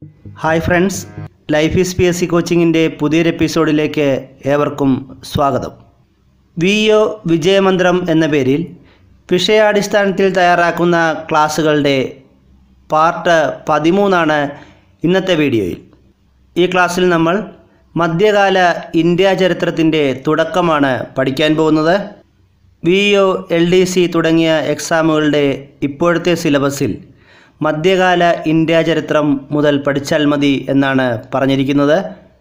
hi friends life is P S C കോച്ചിങ്ങിൻ്റെ പുതിയൊരു എപ്പിസോഡിലേക്ക് ഏവർക്കും സ്വാഗതം വി ഒ വിജയമന്ത്രം എന്ന പേരിൽ വിഷയാടിസ്ഥാനത്തിൽ തയ്യാറാക്കുന്ന ക്ലാസ്സുകളുടെ പാർട്ട് പതിമൂന്നാണ് ഇന്നത്തെ വീഡിയോയിൽ ഈ ക്ലാസ്സിൽ നമ്മൾ മധ്യകാല ഇന്ത്യ ചരിത്രത്തിൻ്റെ തുടക്കമാണ് പഠിക്കാൻ പോകുന്നത് V O L D C തുടങ്ങിയ എക്സാമുകളുടെ ഇപ്പോഴത്തെ സിലബസിൽ മധ്യകാല ഇന്ത്യ ചരിത്രം മുതൽ പഠിച്ചാൽ മതി എന്നാണ് പറഞ്ഞിരിക്കുന്നത്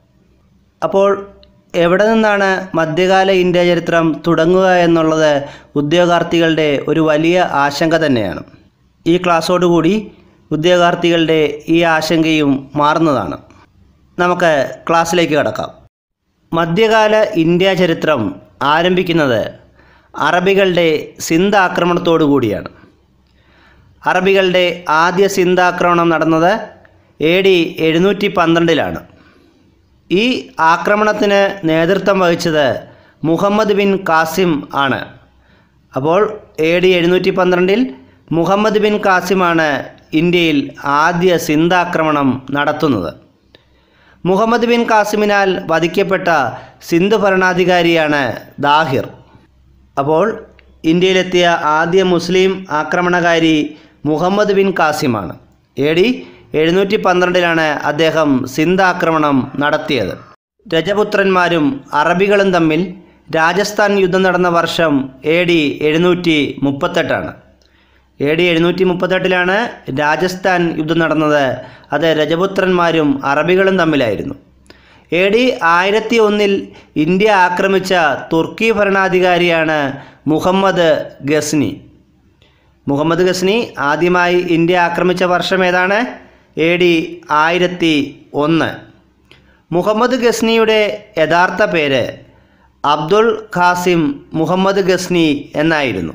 അപ്പോൾ എവിടെ നിന്നാണ് മധ്യകാല ഇന്ത്യ ചരിത്രം തുടങ്ങുക എന്നുള്ളത് ഉദ്യോഗാർത്ഥികളുടെ ഒരു വലിയ ആശങ്ക തന്നെയാണ് ഈ ക്ലാസ്സോടുകൂടി ഉദ്യോഗാർത്ഥികളുടെ ഈ ആശങ്കയും മാറുന്നതാണ് നമുക്ക് ക്ലാസ്സിലേക്ക് കടക്കാം മധ്യകാല ഇന്ത്യ ചരിത്രം ആരംഭിക്കുന്നത് അറബികളുടെ സിന്ധ് ആക്രമണത്തോടു കൂടിയാണ് അറബികളുടെ ആദ്യ സിന്ധ് ആക്രമണം നടന്നത് എ ഡി എഴുന്നൂറ്റി പന്ത്രണ്ടിലാണ് ഈ ആക്രമണത്തിന് നേതൃത്വം വഹിച്ചത് മുഹമ്മദ് ബിൻ കാസിം ആണ് അപ്പോൾ എ ഡി എഴുന്നൂറ്റി പന്ത്രണ്ടിൽ മുഹമ്മദ് ബിൻ കാസിമാണ് ഇന്ത്യയിൽ ആദ്യ സിന്ധ് ആക്രമണം നടത്തുന്നത് മുഹമ്മദ് ബിൻ കാസിമിനാൽ വധിക്കപ്പെട്ട സിന്ധ് ഭരണാധികാരിയാണ് ദാഹിർ അപ്പോൾ ഇന്ത്യയിലെത്തിയ ആദ്യ മുസ്ലിം ആക്രമണകാരി മുഹമ്മദ് ബിൻ കാസിമാണ് എ ഡി എഴുന്നൂറ്റി പന്ത്രണ്ടിലാണ് അദ്ദേഹം സിന്ധ് ആക്രമണം നടത്തിയത് രജപുത്രന്മാരും അറബികളും തമ്മിൽ രാജസ്ഥാൻ യുദ്ധം നടന്ന വർഷം എ ഡി എഴുന്നൂറ്റി മുപ്പത്തെട്ടാണ് എ ഡി എഴുന്നൂറ്റി മുപ്പത്തെട്ടിലാണ് രാജസ്ഥാൻ യുദ്ധം നടന്നത് അത് രജപുത്രന്മാരും അറബികളും തമ്മിലായിരുന്നു എ ഡി ആയിരത്തി ഒന്നിൽ ഇന്ത്യ ആക്രമിച്ച തുർക്കി ഭരണാധികാരിയാണ് മുഹമ്മദ് ഗസ്നി മുഹമ്മദ് ഗസ്നി ആദ്യമായി ഇന്ത്യ ആക്രമിച്ച വർഷം ഏതാണ് എ ഡി ആയിരത്തി ഒന്ന് മുഹമ്മദ് ഗസ്നിയുടെ യഥാർത്ഥ പേര് അബ്ദുൾ ഖാസിം മുഹമ്മദ് ഗസ്നി എന്നായിരുന്നു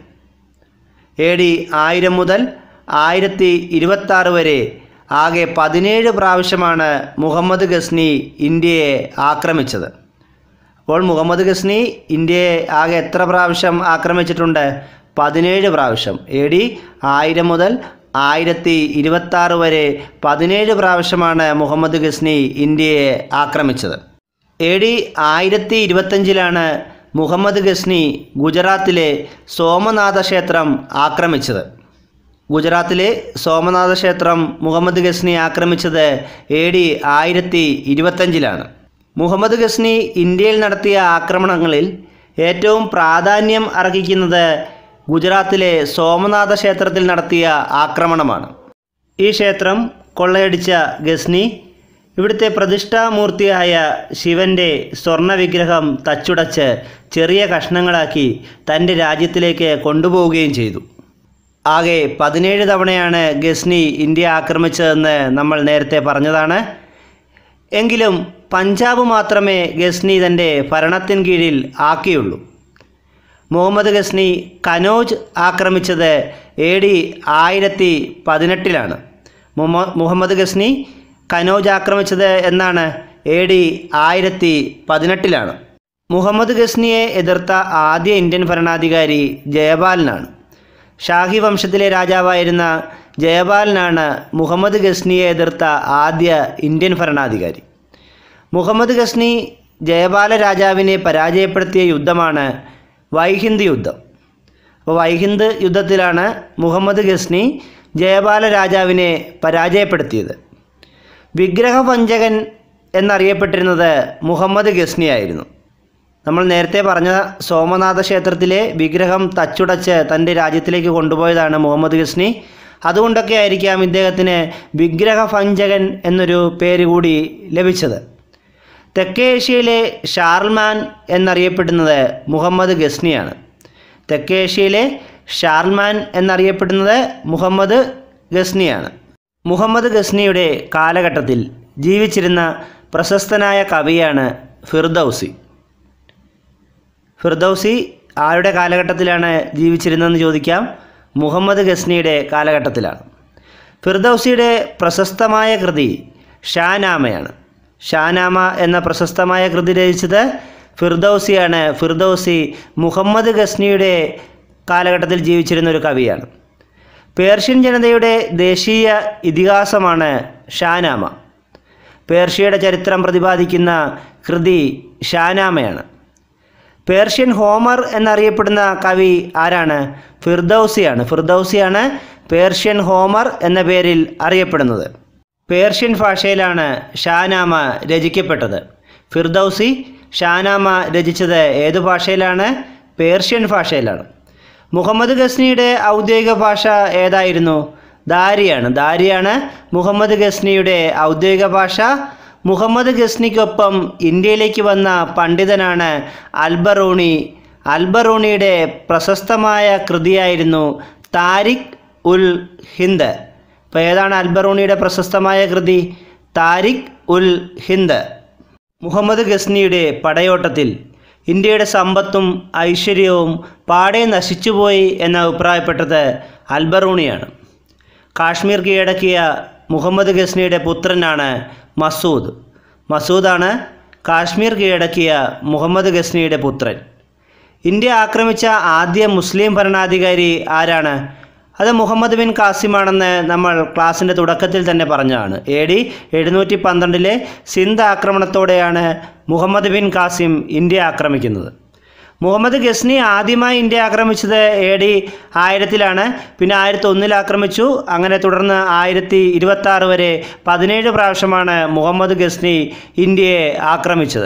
എ ഡി ആയിരം മുതൽ ആയിരത്തി ഇരുപത്താറ് വരെ ആകെ പതിനേഴ് പ്രാവശ്യമാണ് മുഹമ്മദ് ഗസ്നി ഇന്ത്യയെ ആക്രമിച്ചത് അപ്പോൾ മുഹമ്മദ് ഗസ്നി ഇന്ത്യയെ ആകെ എത്ര പ്രാവശ്യം ആക്രമിച്ചിട്ടുണ്ട് പതിനേഴ് പ്രാവശ്യം എ ഡി ആയിരം മുതൽ ആയിരത്തി ഇരുപത്താറ് വരെ പതിനേഴ് പ്രാവശ്യമാണ് മുഹമ്മദ് ഗസ്നി ഇന്ത്യയെ ആക്രമിച്ചത് എ ഡി ആയിരത്തി ഇരുപത്തഞ്ചിലാണ് മുഹമ്മദ് ഗസ്നി ഗുജറാത്തിലെ സോമനാഥ ക്ഷേത്രം ആക്രമിച്ചത് ഗുജറാത്തിലെ സോമനാഥ ക്ഷേത്രം മുഹമ്മദ് ഗസ്നി ആക്രമിച്ചത് എ ഡി ആയിരത്തി ഇരുപത്തഞ്ചിലാണ് മുഹമ്മദ് ഗസ്നി ഇന്ത്യയിൽ നടത്തിയ ആക്രമണങ്ങളിൽ ഏറ്റവും പ്രാധാന്യം അർഹിക്കുന്നത് ഗുജറാത്തിലെ സോമനാഥ ക്ഷേത്രത്തിൽ നടത്തിയ ആക്രമണമാണ് ഈ ക്ഷേത്രം കൊള്ളയടിച്ച ഗസ്നി ഇവിടുത്തെ പ്രതിഷ്ഠാമൂർത്തിയായ ശിവൻ്റെ സ്വർണ്ണ വിഗ്രഹം തച്ചുടച്ച് ചെറിയ കഷ്ണങ്ങളാക്കി തൻ്റെ രാജ്യത്തിലേക്ക് കൊണ്ടുപോവുകയും ചെയ്തു ആകെ പതിനേഴ് തവണയാണ് ഗസ്നി ഇന്ത്യ ആക്രമിച്ചതെന്ന് നമ്മൾ നേരത്തെ പറഞ്ഞതാണ് എങ്കിലും പഞ്ചാബ് മാത്രമേ ഗസ്നി തൻ്റെ ഭരണത്തിൻ കീഴിൽ ആക്കിയുള്ളൂ മുഹമ്മദ് ഗസ്നി കനോജ് ആക്രമിച്ചത് എ ഡി ആയിരത്തി പതിനെട്ടിലാണ് മുഹമ്മദ് ഗസ്നി കനോജ് ആക്രമിച്ചത് എന്നാണ് എ ഡി ആയിരത്തി പതിനെട്ടിലാണ് മുഹമ്മദ് ഗസ്നിയെ എതിർത്ത ആദ്യ ഇന്ത്യൻ ഭരണാധികാരി ജയപാലനാണ് ഷാഹി വംശത്തിലെ രാജാവായിരുന്ന ജയപാലനാണ് മുഹമ്മദ് ഗസ്നിയെ എതിർത്ത ആദ്യ ഇന്ത്യൻ ഭരണാധികാരി മുഹമ്മദ് ഗസ്നി ജയപാല രാജാവിനെ പരാജയപ്പെടുത്തിയ യുദ്ധമാണ് വൈഹിന്ദ് യുദ്ധം അപ്പോൾ വൈഹിന്ദ് യുദ്ധത്തിലാണ് മുഹമ്മദ് ഗസ്നി ജയപാല രാജാവിനെ പരാജയപ്പെടുത്തിയത് വിഗ്രഹപഞ്ചകൻ എന്നറിയപ്പെട്ടിരുന്നത് മുഹമ്മദ് ഗസ്നി ആയിരുന്നു നമ്മൾ നേരത്തെ പറഞ്ഞ സോമനാഥ ക്ഷേത്രത്തിലെ വിഗ്രഹം തച്ചുടച്ച് തൻ്റെ രാജ്യത്തിലേക്ക് കൊണ്ടുപോയതാണ് മുഹമ്മദ് ഗസ്നി അതുകൊണ്ടൊക്കെ ആയിരിക്കാം ഇദ്ദേഹത്തിന് വിഗ്രഹഭഞ്ചകൻ എന്നൊരു പേര് കൂടി ലഭിച്ചത് തെക്കേ ഏഷ്യയിലെ ഷാർമാൻ എന്നറിയപ്പെടുന്നത് മുഹമ്മദ് ഗസ്നിയാണ് തെക്കേ ഏഷ്യയിലെ ഷാർമാൻ എന്നറിയപ്പെടുന്നത് മുഹമ്മദ് ഗസ്നിയാണ് മുഹമ്മദ് ഗസ്നിയുടെ കാലഘട്ടത്തിൽ ജീവിച്ചിരുന്ന പ്രശസ്തനായ കവിയാണ് ഫിർദൌസി ഫിർദൌസി ആരുടെ കാലഘട്ടത്തിലാണ് ജീവിച്ചിരുന്നതെന്ന് ചോദിക്കാം മുഹമ്മദ് ഗസ്നിയുടെ കാലഘട്ടത്തിലാണ് ഫിർദൌസിയുടെ പ്രശസ്തമായ കൃതി ഷാനാമയാണ് ഷാനാമ എന്ന പ്രശസ്തമായ കൃതി രചിച്ചത് ഫിർദൌസിയാണ് ഫിർദൌസി മുഹമ്മദ് ഗസ്നിയുടെ കാലഘട്ടത്തിൽ ജീവിച്ചിരുന്ന ഒരു കവിയാണ് പേർഷ്യൻ ജനതയുടെ ദേശീയ ഇതിഹാസമാണ് ഷാനാമ പേർഷ്യയുടെ ചരിത്രം പ്രതിപാദിക്കുന്ന കൃതി ഷാനാമയാണ് പേർഷ്യൻ ഹോമർ എന്നറിയപ്പെടുന്ന കവി ആരാണ് ഫിർദൌസിയാണ് ഫിർദൌസിയാണ് പേർഷ്യൻ ഹോമർ എന്ന പേരിൽ അറിയപ്പെടുന്നത് പേർഷ്യൻ ഭാഷയിലാണ് ഷാനാമ രചിക്കപ്പെട്ടത് ഫിർദൌസി ഷാനാമ രചിച്ചത് ഏതു ഭാഷയിലാണ് പേർഷ്യൻ ഭാഷയിലാണ് മുഹമ്മദ് ഗസ്നിയുടെ ഔദ്യോഗിക ഭാഷ ഏതായിരുന്നു ദാരിയാണ് ദാരിയാണ് മുഹമ്മദ് ഗസ്നിയുടെ ഔദ്യോഗിക ഭാഷ മുഹമ്മദ് ഗസ്നിക്കൊപ്പം ഇന്ത്യയിലേക്ക് വന്ന പണ്ഡിതനാണ് അൽബറൂണി അൽബറൂണിയുടെ പ്രശസ്തമായ കൃതിയായിരുന്നു താരിഖ് ഉൽ ഹിന്ദ് ഇപ്പോൾ ഏതാണ് അൽബറൂണിയുടെ പ്രശസ്തമായ കൃതി താരിഖ് ഉൽ ഹിന്ദ് മുഹമ്മദ് ഗസ്നിയുടെ പടയോട്ടത്തിൽ ഇന്ത്യയുടെ സമ്പത്തും ഐശ്വര്യവും പാടെ നശിച്ചുപോയി എന്ന് അഭിപ്രായപ്പെട്ടത് അൽബറൂണിയാണ് കാശ്മീർ കീഴടക്കിയ മുഹമ്മദ് ഗസ്നിയുടെ പുത്രനാണ് മസൂദ് മസൂദാണ് കാശ്മീർ കീഴടക്കിയ മുഹമ്മദ് ഗസ്നിയുടെ പുത്രൻ ഇന്ത്യ ആക്രമിച്ച ആദ്യ മുസ്ലിം ഭരണാധികാരി ആരാണ് അത് മുഹമ്മദ് ബിൻ കാസിമാണെന്ന് നമ്മൾ ക്ലാസ്സിൻ്റെ തുടക്കത്തിൽ തന്നെ പറഞ്ഞതാണ് എ ഡി എഴുന്നൂറ്റി പന്ത്രണ്ടിലെ സിന്ധ് ആക്രമണത്തോടെയാണ് മുഹമ്മദ് ബിൻ കാസിം ഇന്ത്യ ആക്രമിക്കുന്നത് മുഹമ്മദ് ഗസ്നി ആദ്യമായി ഇന്ത്യ ആക്രമിച്ചത് എ ഡി ആയിരത്തിലാണ് പിന്നെ ആയിരത്തി ഒന്നിൽ ആക്രമിച്ചു അങ്ങനെ തുടർന്ന് ആയിരത്തി ഇരുപത്തി ആറ് വരെ പതിനേഴ് പ്രാവശ്യമാണ് മുഹമ്മദ് ഗസ്നി ഇന്ത്യയെ ആക്രമിച്ചത്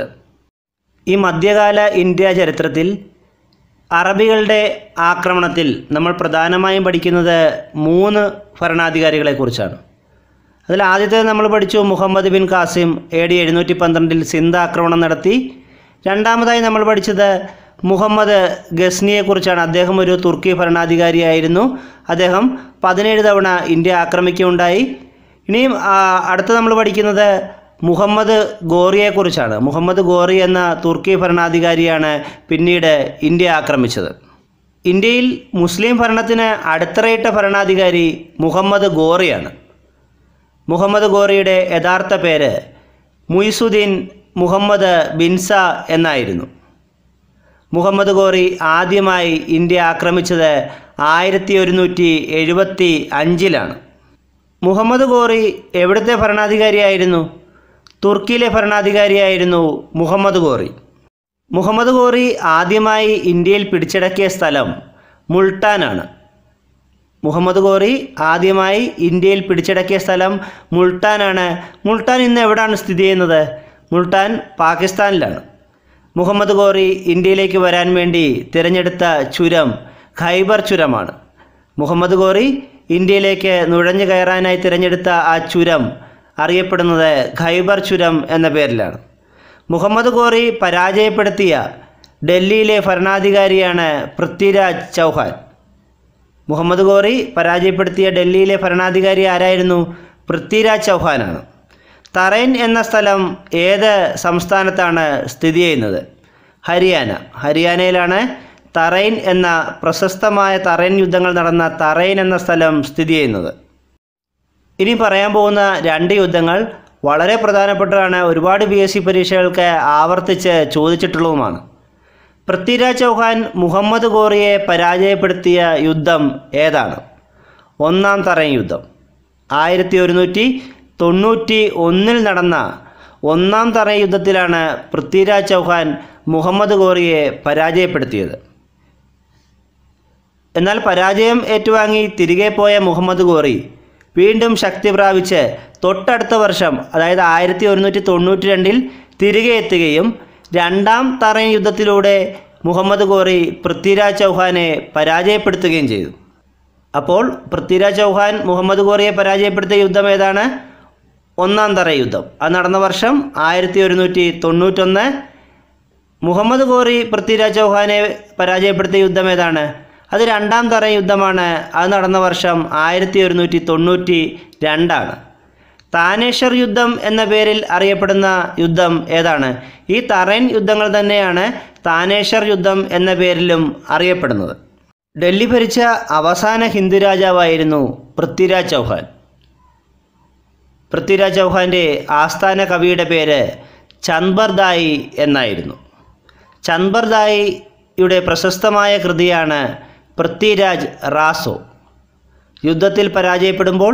ഈ മധ്യകാല ഇന്ത്യ ചരിത്രത്തിൽ അറബികളുടെ ആക്രമണത്തിൽ നമ്മൾ പ്രധാനമായും പഠിക്കുന്നത് മൂന്ന് ഭരണാധികാരികളെക്കുറിച്ചാണ് അതിൽ ആദ്യത്തേത് നമ്മൾ പഠിച്ചു മുഹമ്മദ് ബിൻ കാസിം എ ഡി എഴുന്നൂറ്റി പന്ത്രണ്ടിൽ സിന്ധ് ആക്രമണം നടത്തി രണ്ടാമതായി നമ്മൾ പഠിച്ചത് മുഹമ്മദ് ഗസ്നിയെക്കുറിച്ചാണ് അദ്ദേഹം ഒരു തുർക്കി ഭരണാധികാരിയായിരുന്നു അദ്ദേഹം പതിനേഴ് തവണ ഇന്ത്യ ആക്രമിക്കുകയുണ്ടായി ഇനിയും ആ, അടുത്ത നമ്മൾ പഠിക്കുന്നത് മുഹമ്മദ് ഗോറിയെക്കുറിച്ചാണ് മുഹമ്മദ് ഗോറി എന്ന തുർക്കി ഭരണാധികാരിയാണ് പിന്നീട് ഇന്ത്യ ആക്രമിച്ചത് ഇന്ത്യയിൽ മുസ്ലിം ഭരണത്തിന് അടിത്തറയിട്ട ഭരണാധികാരി മുഹമ്മദ് ഗോറിയാണ് മുഹമ്മദ് ഗോറിയുടെ യഥാർത്ഥ പേര് മുയ്സുദ്ദീൻ മുഹമ്മദ് ബിൻസ എന്നായിരുന്നു മുഹമ്മദ് ഗോറി ആദ്യമായി ഇന്ത്യ ആക്രമിച്ചത് ആയിരത്തി ഒരുന്നൂറ്റി എഴുപത്തി അഞ്ചിലാണ് മുഹമ്മദ് ഗോറി എവിടുത്തെ ഭരണാധികാരിയായിരുന്നു തുർക്കിയിലെ ഭരണാധികാരിയായിരുന്നു മുഹമ്മദ് ഗോറി മുഹമ്മദ് ഗോറി ആദ്യമായി ഇന്ത്യയിൽ പിടിച്ചടക്കിയ സ്ഥലം മുൾട്ടാനാണ് മുഹമ്മദ് ഗോറി ആദ്യമായി ഇന്ത്യയിൽ പിടിച്ചടക്കിയ സ്ഥലം മുൾട്ടാനാണ് മുൾട്ടാൻ ഇന്ന് എവിടെയാണ് സ്ഥിതി ചെയ്യുന്നത് മുൾട്ടാൻ പാകിസ്ഥാനിലാണ് മുഹമ്മദ് ഗോറി ഇന്ത്യയിലേക്ക് വരാൻ വേണ്ടി തിരഞ്ഞെടുത്ത ചുരം ഖൈബർ ചുരമാണ് മുഹമ്മദ് ഗോറി ഇന്ത്യയിലേക്ക് നുഴഞ്ഞു കയറാനായി തിരഞ്ഞെടുത്ത ആ ചുരം അറിയപ്പെടുന്നത് ഖൈബർ ചുരം എന്ന പേരിലാണ് മുഹമ്മദ് ഗോറി പരാജയപ്പെടുത്തിയ ഡൽഹിയിലെ ഭരണാധികാരിയാണ് പൃഥ്വിരാജ് ചൗഹാൻ മുഹമ്മദ് ഗോറി പരാജയപ്പെടുത്തിയ ഡൽഹിയിലെ ഭരണാധികാരി ആരായിരുന്നു പൃഥ്വിരാജ് ചൗഹാനാണ് തറൈൻ എന്ന സ്ഥലം ഏത് സംസ്ഥാനത്താണ് സ്ഥിതി ചെയ്യുന്നത് ഹരിയാന ഹരിയാനയിലാണ് തറൈൻ എന്ന പ്രശസ്തമായ തറൈൻ യുദ്ധങ്ങൾ നടന്ന തറൈൻ എന്ന സ്ഥലം സ്ഥിതി ചെയ്യുന്നത് ഇനി പറയാൻ പോകുന്ന രണ്ട് യുദ്ധങ്ങൾ വളരെ പ്രധാനപ്പെട്ടതാണ് ഒരുപാട് പി എസ് സി പരീക്ഷകൾക്ക് ആവർത്തിച്ച് ചോദിച്ചിട്ടുള്ളതുമാണ് പൃഥ്വിരാജ് ചൗഹാൻ മുഹമ്മദ് ഗോറിയെ പരാജയപ്പെടുത്തിയ യുദ്ധം ഏതാണ് ഒന്നാം തറൈൻ യുദ്ധം ആയിരത്തി ഒരുന്നൂറ്റി തൊണ്ണൂറ്റി ഒന്നിൽ നടന്ന ഒന്നാം തറൈൻ യുദ്ധത്തിലാണ് പൃഥ്വിരാജ് ചൗഹാൻ മുഹമ്മദ് ഗോറിയെ പരാജയപ്പെടുത്തിയത് എന്നാൽ പരാജയം ഏറ്റുവാങ്ങി തിരികെ പോയ മുഹമ്മദ് ഗോറി വീണ്ടും ശക്തി പ്രാപിച്ച് തൊട്ടടുത്ത വർഷം അതായത് ആയിരത്തി ഒരുന്നൂറ്റി തൊണ്ണൂറ്റി രണ്ടിൽ തിരികെ എത്തുകയും രണ്ടാം തറൈൻ യുദ്ധത്തിലൂടെ മുഹമ്മദ് ഗോറി പൃഥ്വിരാജ് ചൗഹാനെ പരാജയപ്പെടുത്തുകയും ചെയ്തു അപ്പോൾ പൃഥ്വിരാജ് ചൗഹാൻ മുഹമ്മദ് ഗോറിയെ പരാജയപ്പെടുത്തിയ യുദ്ധം ഏതാണ് ഒന്നാം തറ യുദ്ധം അത് നടന്ന വർഷം ആയിരത്തി ഒരുന്നൂറ്റി തൊണ്ണൂറ്റൊന്ന് മുഹമ്മദ് ഗോറി പൃഥ്വിരാജ് ചൗഹാനെ പരാജയപ്പെടുത്തിയ യുദ്ധം ഏതാണ് അത് രണ്ടാം തറ യുദ്ധമാണ് അത് നടന്ന വർഷം ആയിരത്തി ഒരുന്നൂറ്റി തൊണ്ണൂറ്റി രണ്ടാണ് താനേശ്വർ യുദ്ധം എന്ന പേരിൽ അറിയപ്പെടുന്ന യുദ്ധം ഏതാണ് ഈ തറൈൻ യുദ്ധങ്ങൾ തന്നെയാണ് താനേശ്വർ യുദ്ധം എന്ന പേരിലും അറിയപ്പെടുന്നത് ഡൽഹി ഭരിച്ച അവസാന ഹിന്ദു രാജാവായിരുന്നു പൃഥ്വിരാജ് ചൗഹാൻ പൃഥ്വിരാജ് ചൗഹാൻ്റെ ആസ്ഥാന കവിയുടെ പേര് ചന്ദർദായി എന്നായിരുന്നു ചന്ദർദായിയുടെ പ്രശസ്തമായ കൃതിയാണ് പൃഥ്വിരാജ് റാസോ യുദ്ധത്തിൽ പരാജയപ്പെടുമ്പോൾ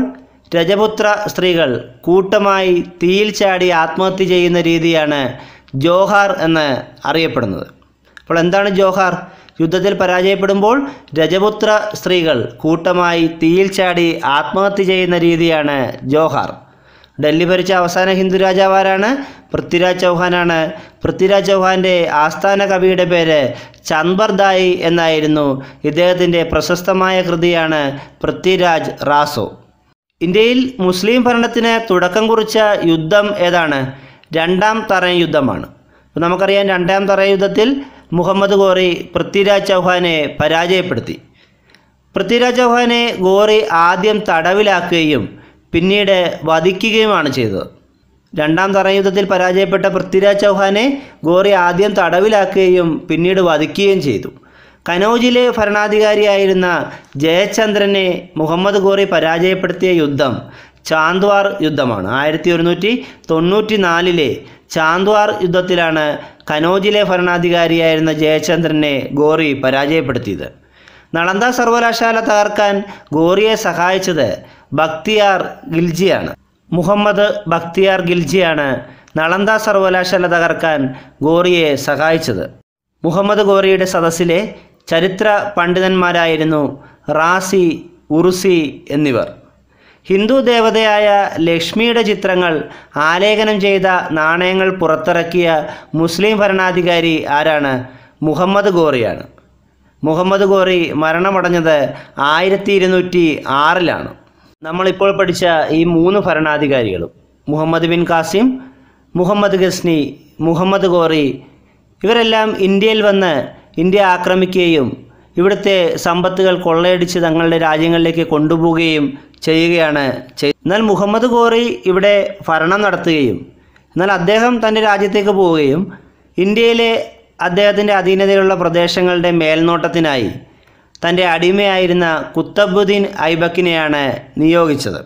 രജപുത്ര സ്ത്രീകൾ കൂട്ടമായി തീയിൽ ചാടി ആത്മഹത്യ ചെയ്യുന്ന രീതിയാണ് ജോഹാർ എന്ന് അറിയപ്പെടുന്നത് അപ്പോൾ എന്താണ് ജോഹാർ യുദ്ധത്തിൽ പരാജയപ്പെടുമ്പോൾ രജപുത്ര സ്ത്രീകൾ കൂട്ടമായി തീയിൽ ചാടി ആത്മഹത്യ ചെയ്യുന്ന രീതിയാണ് ജോഹാർ ഡൽഹി ഭരിച്ച അവസാന ഹിന്ദു രാജാവ് ആരാണ് പൃഥ്വിരാജ് ചൗഹാനാണ് പൃഥ്വിരാജ് ചൗഹാൻ്റെ ആസ്ഥാന കവിയുടെ പേര് ചന്ദർദായി എന്നായിരുന്നു ഇദ്ദേഹത്തിൻ്റെ പ്രശസ്തമായ കൃതിയാണ് പൃഥ്വിരാജ് റാസോ ഇന്ത്യയിൽ മുസ്ലിം ഭരണത്തിന് തുടക്കം കുറിച്ച യുദ്ധം ഏതാണ് രണ്ടാം തറ യുദ്ധമാണ് അപ്പോൾ നമുക്കറിയാം രണ്ടാം തറ യുദ്ധത്തിൽ മുഹമ്മദ് ഗോറി പൃഥ്വിരാജ് ചൗഹാനെ പരാജയപ്പെടുത്തി പൃഥ്വിരാജ് ചൗഹാനെ ഗോറി ആദ്യം തടവിലാക്കുകയും പിന്നീട് വധിക്കുകയുമാണ് ചെയ്തത് രണ്ടാം തറ യുദ്ധത്തിൽ പരാജയപ്പെട്ട പൃഥ്വിരാജ് ചൗഹാനെ ഗോറി ആദ്യം തടവിലാക്കുകയും പിന്നീട് വധിക്കുകയും ചെയ്തു കനൗജിലെ ഭരണാധികാരിയായിരുന്ന ജയചന്ദ്രനെ മുഹമ്മദ് ഗോറി പരാജയപ്പെടുത്തിയ യുദ്ധം ചാന്ദ്വാർ യുദ്ധമാണ് ആയിരത്തി ഒരുന്നൂറ്റി തൊണ്ണൂറ്റി നാലിലെ ചാന്ദ്വാർ യുദ്ധത്തിലാണ് കനൗജിലെ ഭരണാധികാരിയായിരുന്ന ജയചന്ദ്രനെ ഗോറി പരാജയപ്പെടുത്തിയത് നളന്ദ സർവകലാശാല തകർക്കാൻ ഗോറിയെ സഹായിച്ചത് ബക്തിയാർ ഗിൽജിയാണ് മുഹമ്മദ് ബക്തിയാർ ഗിൽജിയാണ് നളന്ദ സർവകലാശാല തകർക്കാൻ ഗോറിയെ സഹായിച്ചത് മുഹമ്മദ് ഗോറിയുടെ സദസ്സിലെ ചരിത്ര പണ്ഡിതന്മാരായിരുന്നു റാസി ഉറുസി എന്നിവർ ഹിന്ദു ദേവതയായ ലക്ഷ്മിയുടെ ചിത്രങ്ങൾ ആലേഖനം ചെയ്ത നാണയങ്ങൾ പുറത്തിറക്കിയ മുസ്ലിം ഭരണാധികാരി ആരാണ് മുഹമ്മദ് ഗോറിയാണ് മുഹമ്മദ് ഗോറി മരണമടഞ്ഞത് ആയിരത്തി ഇരുന്നൂറ്റി ആറിലാണ് നമ്മളിപ്പോൾ പഠിച്ച ഈ മൂന്ന് ഭരണാധികാരികളും മുഹമ്മദ് ബിൻ കാസിം മുഹമ്മദ് ഗസ്നി മുഹമ്മദ് ഗോറി ഇവരെല്ലാം ഇന്ത്യയിൽ വന്ന് ഇന്ത്യ ആക്രമിക്കുകയും ഇവിടുത്തെ സമ്പത്തുകൾ കൊള്ളയടിച്ച് തങ്ങളുടെ രാജ്യങ്ങളിലേക്ക് കൊണ്ടുപോവുകയും ചെയ്യുകയാണ് ചെയ് എന്നാൽ മുഹമ്മദ് ഗോറി ഇവിടെ ഭരണം നടത്തുകയും എന്നാൽ അദ്ദേഹം തൻ്റെ രാജ്യത്തേക്ക് പോവുകയും ഇന്ത്യയിലെ അദ്ദേഹത്തിൻ്റെ അധീനതയിലുള്ള പ്രദേശങ്ങളുടെ മേൽനോട്ടത്തിനായി തൻ്റെ അടിമയായിരുന്ന കുത്തബുദ്ദീൻ ഐബക്കിനെയാണ് നിയോഗിച്ചത്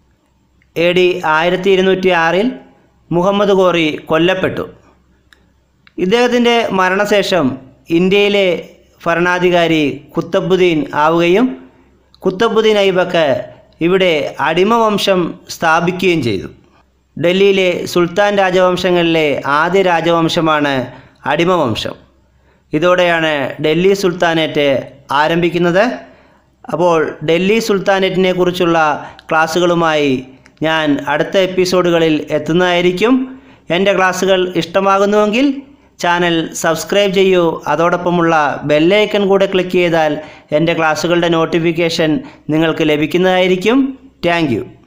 എ ഡി ആയിരത്തി ഇരുന്നൂറ്റി ആറിൽ മുഹമ്മദ് ഗോറി കൊല്ലപ്പെട്ടു ഇദ്ദേഹത്തിൻ്റെ മരണശേഷം ഇന്ത്യയിലെ ഭരണാധികാരി കുത്തബുദ്ദീൻ ആവുകയും കുത്തബുദ്ദീൻ ഐബക്ക് ഇവിടെ അടിമവംശം സ്ഥാപിക്കുകയും ചെയ്തു ഡൽഹിയിലെ സുൽത്താൻ രാജവംശങ്ങളിലെ ആദ്യ രാജവംശമാണ് അടിമവംശം ഇതോടെയാണ് ഡൽഹി സുൽത്താനേറ്റ് ആരംഭിക്കുന്നത് അപ്പോൾ ഡൽഹി സുൽത്താനേറ്റിനെ കുറിച്ചുള്ള ക്ലാസ്സുകളുമായി ഞാൻ അടുത്ത എപ്പിസോഡുകളിൽ എത്തുന്നതായിരിക്കും എൻ്റെ ക്ലാസ്സുകൾ ഇഷ്ടമാകുന്നുവെങ്കിൽ ചാനൽ സബ്സ്ക്രൈബ് ചെയ്യൂ അതോടൊപ്പമുള്ള ബെല്ലൈക്കൺ കൂടെ ക്ലിക്ക് ചെയ്താൽ എൻ്റെ ക്ലാസ്സുകളുടെ നോട്ടിഫിക്കേഷൻ നിങ്ങൾക്ക് ലഭിക്കുന്നതായിരിക്കും താങ്ക്